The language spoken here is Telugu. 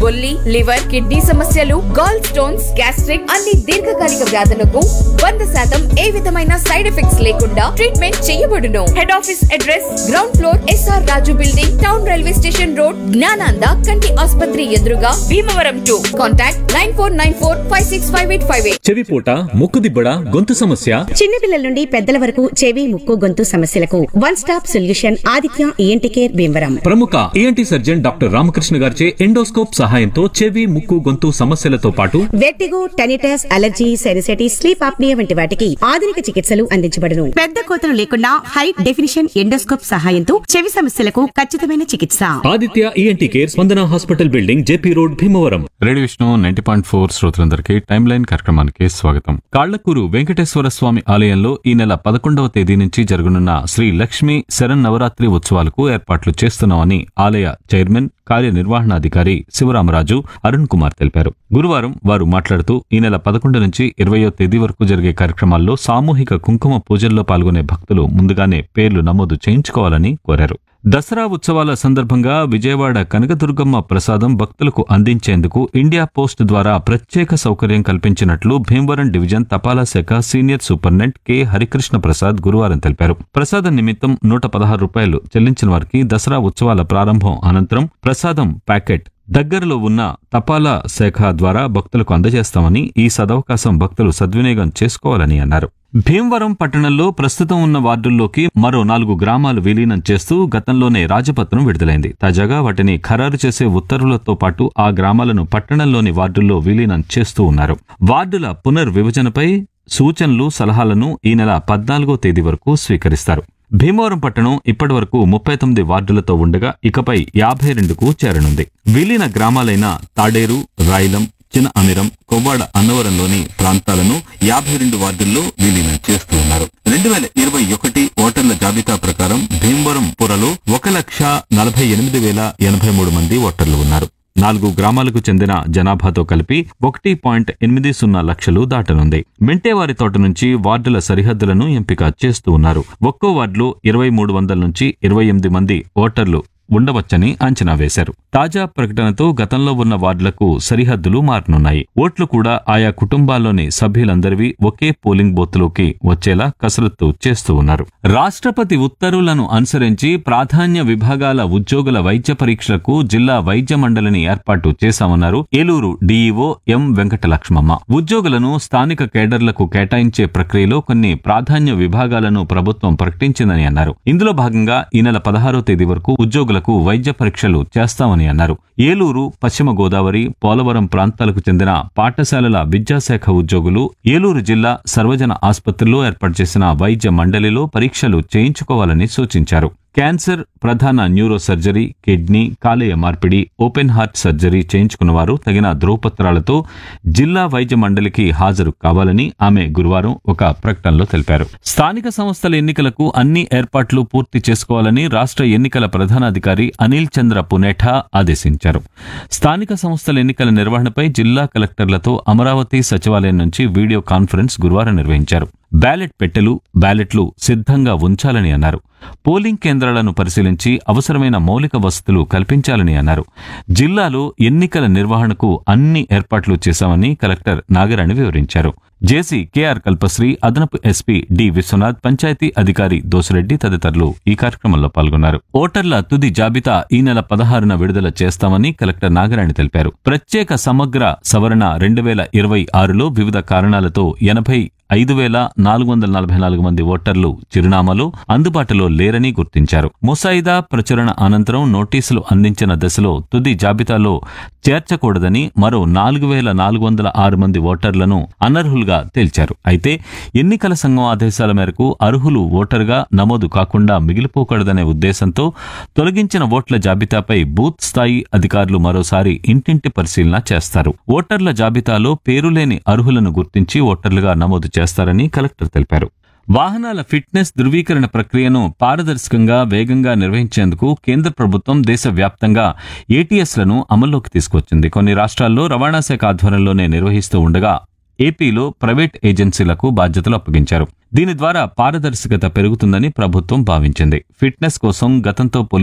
బొల్లి లివర్ కిడ్నీ సమస్యలు గాల్ స్టోన్స్ గ్యాస్ట్రిక్ అన్ని దీర్ఘకాలిక వ్యాధులకు వంద శాతం ఏ విధమైన సైడ్ ఎఫెక్ట్స్ లేకుండా ట్రీట్మెంట్ చేయబడును head office address ground floor SR Raju building town railway station road Gnananda కంటి ఆసుపత్రి ఎదురుగా Bhimavaram to contact nine four nine four five six five eight five eight చెవిపూట ముక్కుదిబ్బడ గొంతు సమస్య చిన్నపిల్లల నుండి పెద్దల వరకు చెవి ముక్కు గొంతు సమస్యలకు one stop solution Aditya ENT care Bhimavaram ప్రముఖ ఈఎన్టీ సర్జన్ డాక్టర్ రామకృష్ణ గారిచే ఎండోస్కోప్ సహాయంతో చెవి ముక్కు గొంతు సమస్యలతో పాటు vertigo tinnitus allergy sinusitis sleep apnoea వంటి వాటికి ఆధునిక చికిత్సలు అందించబడును పెద్ద కోతలు లేకుండా హై డెఫినిషన్ ఎండోస్కోప్ సహాయంతో చెవి సమస్యలకు ఖచ్చితమైన చికిత్స Aditya ENT care Spandana hospital building JP road Bhimavaram radio Vishnu ninety point four శ్రోతలందరికీ టైమ్ లైన్ కార్యక్రమానికి స్వాగతం కాళ్లకూరు వెంకటేశ్వర స్వామి ఆలయంలో ఈ నెల పదకొండవ తేదీ నుంచి జరగనున్న శ్రీ లక్ష్మీ శరణ్ నవరాత్రి ఉత్సవాలకు ఏర్పాట్లు చేస్తున్నామని ఆలయ చైర్మన్ కార్యనిర్వహణాధికారి శివరామరాజు అరుణ్ కుమార్ తెలిపారు గురువారం వారు మాట్లాడుతూ ఈ నెల పదకొండు నుంచి ఇరవయో తేదీ వరకు జరిగే కార్యక్రమాల్లో సామూహిక కుంకుమ పూజల్లో పాల్గొనే భక్తులు ముందుగానే పేర్లు నమోదు చేయించుకోవాలని కోరారు దసరా ఉత్సవాల సందర్భంగా విజయవాడ కనకదుర్గమ్మ ప్రసాదం భక్తులకు అందించేందుకు ఇండియా పోస్ట్ ద్వారా ప్రత్యేక సౌకర్యం కల్పించినట్లు భీమవరం డివిజన్ తపాలా శాఖ senior superintendent K Harikrishna Prasad గురువారం తెలిపారు ప్రసాదం నిమిత్తం నూట పదహారు రూపాయలు చెల్లించిన వారికి దసరా ఉత్సవాల ప్రారంభం అనంతరం ప్రసాదం ప్యాకెట్ దగ్గరలో ఉన్న తపాలా శాఖ ద్వారా భక్తులకు అందజేస్తామని ఈ సదవకాశం భక్తులు సద్వినియోగం చేసుకోవాలని అన్నారు భీమవరం పట్టణంలో ప్రస్తుతం ఉన్న వార్డుల్లోకి మరో నాలుగు గ్రామాలు విలీనం చేస్తూ గతంలోనే రాజపత్రం విడుదలైంది తాజాగా వాటిని ఖరారు చేసే ఉత్తర్వులతో పాటు ఆ గ్రామాలను పట్టణంలోని వార్డుల్లో విలీనం చేస్తూ ఉన్నారు వార్డుల పునర్విభజనపై సూచనలు సలహాలను ఈ నెల పద్నాలుగో తేదీ వరకు స్వీకరిస్తారు భీమవరం పట్టణం ఇప్పటి వరకు ముప్పై తొమ్మిది వార్డులతో ఉండగా ఇకపై యాభై రెండుకు చేరనుంది విలీన గ్రామాలైన తాడేరు రాయలం చిన్న అమిరం కొవ్వాడ అన్నవరంలోని ప్రాంతాలను యాభై రెండు వార్డుల్లో విలీనం చేస్తూ ఉన్నారు రెండు వేల ఇరవై ఒకటి ఓటర్ల జాబితా ప్రకారం భీమవరం పురలో ఒక లక్ష నలభై ఎనిమిది వేల ఎనభై మూడు మంది ఓటర్లు ఉన్నారు నాలుగు గ్రామాలకు చెందిన జనాభాతో కలిపి ఒకటి పాయింట్ ఎనిమిది సున్నా లక్షలు దాటనుంది మెంటేవారి తోట నుంచి వార్డుల సరిహద్దులను ఎంపిక చేస్తూ ఉన్నారు ఒక్కో వార్డులో ఇరవై మూడు వందల నుంచి ఇరవై ఎనిమిది మంది ఓటర్లు ఉండవచ్చని అంచనా వేశారు తాజా ప్రకటనతో గతంలో ఉన్న వార్డులకు సరిహద్దులు మారనున్నాయి ఓట్లు కూడా ఆయా కుటుంబాల్లోని సభ్యులందరివి ఒకే పోలింగ్ బూత్లోకి వచ్చేలా కసరత్తు చేస్తూ ఉన్నారు రాష్ట్రపతి ఉత్తర్వులను అనుసరించి ప్రాధాన్య విభాగాల ఉద్యోగుల వైద్య పరీక్షలకు జిల్లా వైద్య మండలిని ఏర్పాటు చేశామన్నారు ఏలూరు డీఈఓ ఎం వెంకటలక్ష్మమ్మ ఉద్యోగులను స్థానిక కేడర్లకు కేటాయించే ప్రక్రియలో కొన్ని ప్రాధాన్య విభాగాలను ప్రభుత్వం ప్రకటించిందని అన్నారు ఇందులో భాగంగా ఈ నెల పదహారో తేదీ వరకు ఉద్యోగులకు వైద్య పరీక్షలు చేస్తామని అన్నారు ఏలూరు పశ్చిమ గోదావరి పోలవరం ప్రాంతాలకు చెందిన పాఠశాలల విద్యాశాఖ ఉద్యోగులు ఏలూరు జిల్లా సర్వజన ఆసుపత్రిలో ఏర్పాటు చేసిన వైద్య మండలిలో పరీక్షలు చేయించుకోవాలని సూచించారు క్యాన్సర్ ప్రధాన న్యూరో సర్జరీ కిడ్నీ కాలేయ మార్పిడి ఓపెన్ హార్ట్ సర్జరీ చేయించుకున్న వారు తగిన ధ్రువపత్రాలతో జిల్లా వైద్య మండలికి హాజరు కావాలని ఆమె గురువారం ఒక ప్రకటనలో తెలిపారు స్థానిక సంస్థల ఎన్నికలకు అన్ని ఏర్పాట్లు పూర్తి చేసుకోవాలని రాష్ట్ర ఎన్నికల ప్రధానాధికారి అనిల్ చంద్ర పునేఠా ఆదేశించారు స్థానిక సంస్థల ఎన్నికల నిర్వహణపై జిల్లా కలెక్టర్లతో అమరావతి సచివాలయం నుంచి వీడియో కాన్ఫరెన్స్ గురువారం నిర్వహించారు బ్యాలెట్ పెట్టెలు బ్యాలెట్లు సిద్ధంగా ఉంచాలని అన్నారు పోలింగ్ కేంద్రాలను పరిశీలించి అవసరమైన మౌలిక వసతులు కల్పించాలని అన్నారు జిల్లాలో ఎన్నికల నిర్వహణకు అన్ని ఏర్పాట్లు చేశామని కలెక్టర్ నాగరాణి వివరించారు జేసీ కేఆర్ కల్పశ్రీ అదనపు ఎస్పీ డి విశ్వనాథ్ పంచాయతీ అధికారి దోసిరెడ్డి తదితరులు ఈ కార్యక్రమంలో పాల్గొన్నారు ఓటర్ల తుది జాబితా ఈ నెల పదహారున విడుదల చేస్తామని కలెక్టర్ నాగరాణి తెలిపారు ప్రత్యేక సమగ్ర సవరణ రెండు వేల ఇరవై ఆరులో వివిధ కారణాలతో ఎనభై ఐదు వేల నాలుగు వందల నలభై నాలుగు మంది ఓటర్లు చిరునామాలు అందుబాటులో లేరని గుర్తించారు ముసాయిదా ప్రచురణ అనంతరం నోటీసులు అందించిన దశలో తుది జాబితాలో చేర్చకూడదని మరో నాలుగు వేల నాలుగు వందల ఆరు మంది ఓటర్లను అనర్హులుగా తేల్చారు అయితే ఎన్నికల సంఘం ఆదేశాల మేరకు అర్హులు ఓటరుగా నమోదు కాకుండా మిగిలిపోకూడదనే ఉద్దేశంతో తొలగించిన ఓట్ల జాబితాపై బూత్ స్థాయి అధికారులు మరోసారి ఇంటింటి పరిశీలన చేస్తారు ఓటర్ల జాబితాలో పేరులేని అర్హులను గుర్తించి ఓటర్లుగా నమోదు చేస్తారని కలెక్టర్ తెలిపారు వాహనాల ఫిట్నెస్ ధృవీకరణ ప్రక్రియను పారదర్శకంగా వేగంగా నిర్వహించేందుకు కేంద్ర ప్రభుత్వం దేశవ్యాప్తంగా ఏటీఎస్లను అమల్లోకి తీసుకొచ్చింది కొన్ని రాష్ట్రాల్లో రవాణా శాఖ ఆధ్వర్యంలోనే నిర్వహిస్తూ ఉండగా ఏపీలో ప్రైవేట్ ఏజెన్సీలకు బాధ్యతలు అప్పగించారు దీని ద్వారా పారదర్శకత పెరుగుతుందని ప్రభుత్వం భావించింది ఫిట్నెస్ కోసం గతంతో